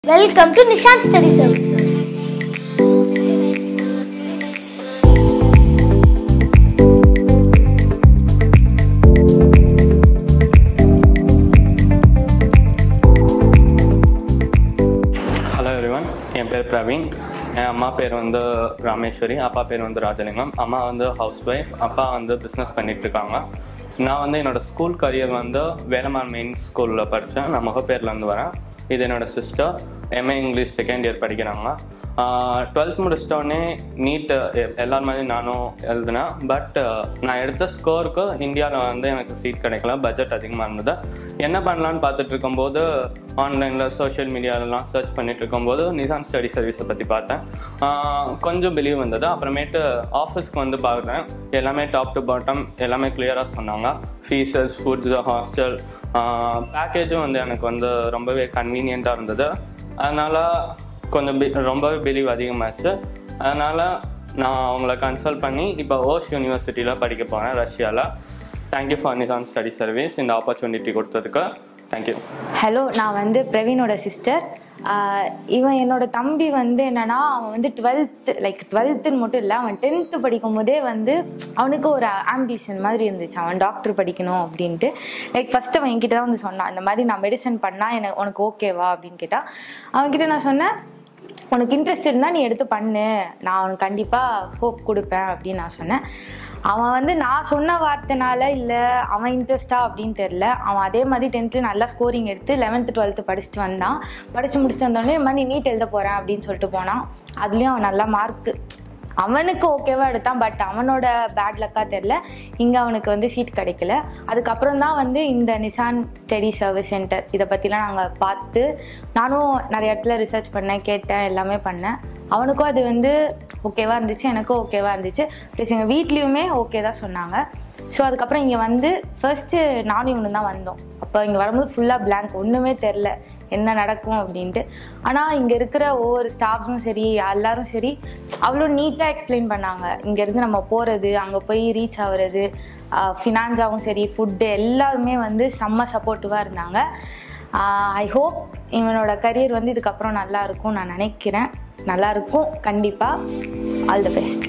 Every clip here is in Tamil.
Welcome to Nishan Study Services. Hello everyone என் பேர் பிரவீன் என் அம்மா பேர் வந்து ராமேஸ்வரி அப்பா பேர் வந்து ராஜலிங்கம் அம்மா வந்து ஹவுஸ் ஒய்ஃப் அப்பா வந்து பிஸ்னஸ் பண்ணிட்டு இருக்காங்க நான் வந்து என்னோட ஸ்கூல் கரியர் வந்து வேலமான் மெயின் ஸ்கூலில் படித்தேன் நான் முகப்பேர்லேருந்து வரேன் இது என்னோட sister MA English second year படிக்கிறாங்க டுவெல்த் முடிச்சிட்டோடனே நீட் எல்லார் மாதிரி நானும் எழுதினேன் பட் நான் எடுத்த ஸ்கோருக்கு இந்தியாவில் வந்து எனக்கு சீட் கிடைக்கல பட்ஜெட் அதிகமாக இருந்தது என்ன பண்ணலான்னு பார்த்துட்டு இருக்கும்போது ஆன்லைனில் சோஷியல் மீடியாலலாம் சர்ச் பண்ணிட்டு இருக்கும்போது நிசான் ஸ்டடி சர்வீஸை பற்றி பார்த்தேன் ஆஹ் கொஞ்சம் பிலீவ் வந்தது அப்புறமேட்டு ஆஃபீஸ்க்கு வந்து பார்க்குறேன் எல்லாமே டாப் டு பாட்டம் எல்லாமே கிளியராக சொன்னாங்க ஃபீஸஸ் ஃபுட்ஸ் ஹாஸ்டல் பேக்கேஜும் வந்து எனக்கு வந்து ரொம்பவே கன்வீனியண்ட்டாக இருந்தது அதனால் கொஞ்சம் பி ரொம்பவே பிலீவ் அதிகமாச்சு அதனால் நான் அவங்கள கன்சல்ட் பண்ணி இப்போ ஓஷ் யூனிவர்சிட்டியில் படிக்க போகிறேன் ரஷ்யாவில் thank you for Nishan study service இந்த ஆப்பர்ச்சுனிட்டி கொடுத்ததுக்கு தேங்க்யூ ஹலோ நான் வந்து பிரவீனோட சிஸ்டர் இவன் என்னோட தம்பி வந்து என்னன்னா அவன் வந்து டுவெல்த்து லைக் டுவெல்த்துன்னு மட்டும் இல்லை அவன் டென்த்து படிக்கும் போதே வந்து அவனுக்கு ஒரு ஆம்பிஷன் மாதிரி இருந்துச்சு அவன் டாக்டர் படிக்கணும் அப்படின்ட்டு லைக் ஃபஸ்ட்டு அவன் என்கிட்ட தான் வந்து சொன்னான் இந்த மாதிரி நான் மெடிசன் பண்ணால் எனக்கு உனக்கு ஓகேவா அப்படின்னு கேட்டான் அவன்கிட்ட நான் சொன்னேன் உனக்கு இன்ட்ரெஸ்ட் இருந்தால் நீ எடுத்து பண்ணு நான் அவனுக்கு கண்டிப்பாக ஹோப் கொடுப்பேன் அப்படின்னு நான் சொன்னேன் அவன் வந்து நான் சொன்ன வார்த்தைனால இல்லை அவன் இன்ட்ரெஸ்டா அப்படின்னு தெரில அவன் அதே மாதிரி டென்த்தில் நல்லா ஸ்கோரிங் எடுத்து லெவன்த்து டுவெல்த்து படிச்சுட்டு வந்தான் படித்து முடிச்சுட்டு வந்தோடனே இந்த மாதிரி நீட் எழுத போகிறேன் அப்படின்னு சொல்லிட்டு போனான் அதுலேயும் அவன் நல்லா மார்க்கு அவனுக்கு ஓகேவா எடுத்தான் பட் அவனோட பேட் லக்காக தெரில இங்கே அவனுக்கு வந்து சீட் கிடைக்கல அதுக்கப்புறம் தான் வந்து இந்த நிசான் ஸ்டடி சர்வீஸ் சென்டர் இதை பற்றிலாம் நாங்கள் பார்த்து நானும் நிறைய இடத்துல ரிசர்ச் பண்ணேன் கேட்டேன் எல்லாமே பண்ணேன் அவனுக்கும் அது வந்து ஓகேவா இருந்துச்சு எனக்கும் ஓகேவா இருந்துச்சு ப்ளஸ் எங்கள் வீட்லேயுமே ஓகே தான் சொன்னாங்க ஸோ அதுக்கப்புறம் இங்கே வந்து ஃபர்ஸ்ட்டு நானும் இவனு தான் வந்தோம் அப்போ இங்கே வரும்போது ஃபுல்லாக blank ஒன்றுமே தெரில என்ன நடக்கும் அப்படின்ட்டு ஆனால் இங்கே இருக்கிற ஒவ்வொரு ஸ்டாஃப்ஸும் சரி எல்லாரும் சரி அவ்வளோ நீட்டாக எக்ஸ்பிளைன் பண்ணாங்க இங்கேருந்து நம்ம போகிறது அங்கே போய் ரீச் ஆகுறது ஃபினான்ஸாகவும் சரி ஃபுட்டு எல்லாருமே வந்து செம்ம சப்போர்ட்டிவாக இருந்தாங்க ஐ ஹோப் இவனோட கரியர் வந்து இதுக்கப்புறம் நல்லா இருக்கும் நான் நினைக்கிறேன் நல்லா இருக்கும் கண்டிப்பாக all the best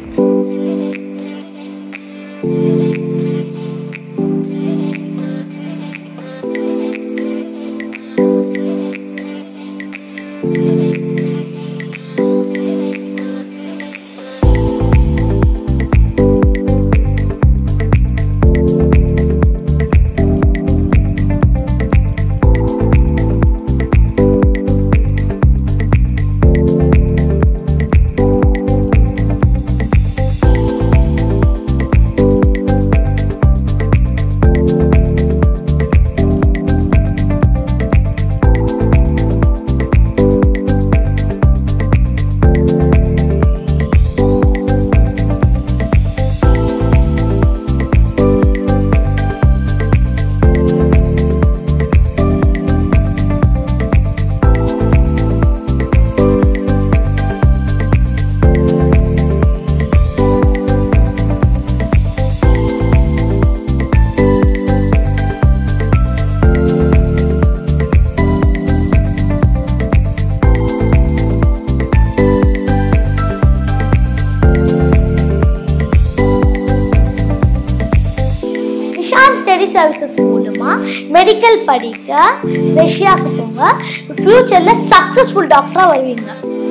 Nishan study services மூலமா மெடிக்கல் படிக்க ரஷ்யாவுக்கு போங்க ஃப்யூச்சரில் சக்ஸஸ்ஃபுல் டாக்டராக வருவீங்க